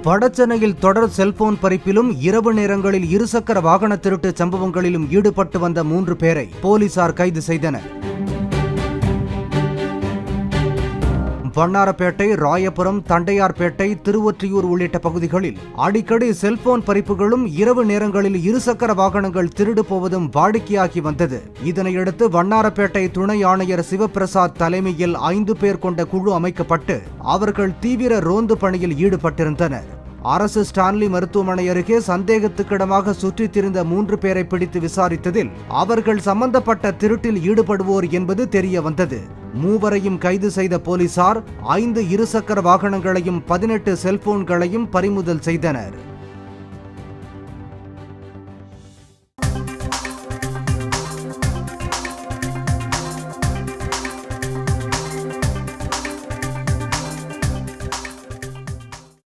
வடசென்னையில் தொடர் செல்போன் பறிப்பிலும் இரவு நேரங்களில் இருசக்கர வாகன திருட்டு சம்பவங்களிலும் ஈடுபட்டு வந்த மூன்று பேரை போலீசார் கைது செய்தனர் வண்ணாரப்பேட்டை ராயபுரம் தண்டையார்பேட்டை திருவொற்றியூர் உள்ளிட்ட பகுதிகளில் அடிக்கடி செல்போன் பறிப்புகளும் இரவு நேரங்களில் இருசக்கர வாகனங்கள் திருடு போவதும் வாடிக்கையாகி வந்தது இதனையடுத்து வண்ணாரப்பேட்டை துணை ஆணையர் சிவபிரசாத் தலைமையில் ஐந்து பேர் கொண்ட குழு அமைக்கப்பட்டு அவர்கள் தீவிர ரோந்து பணியில் ஈடுபட்டிருந்தனர் அரசு ஸ்டான்லி மருத்துவமனை அருகே சந்தேகத்துக்கிடமாக சுற்றித் திரிந்த மூன்று பேரை பிடித்து விசாரித்ததில் அவர்கள் சம்பந்தப்பட்ட திருட்டில் ஈடுபடுவோர் என்பது தெரிய வந்தது மூவரையும் கைது செய்த போலீசார் ஐந்து இருசக்கர வாகனங்களையும் பதினெட்டு செல்போன்களையும் பறிமுதல் செய்தனர்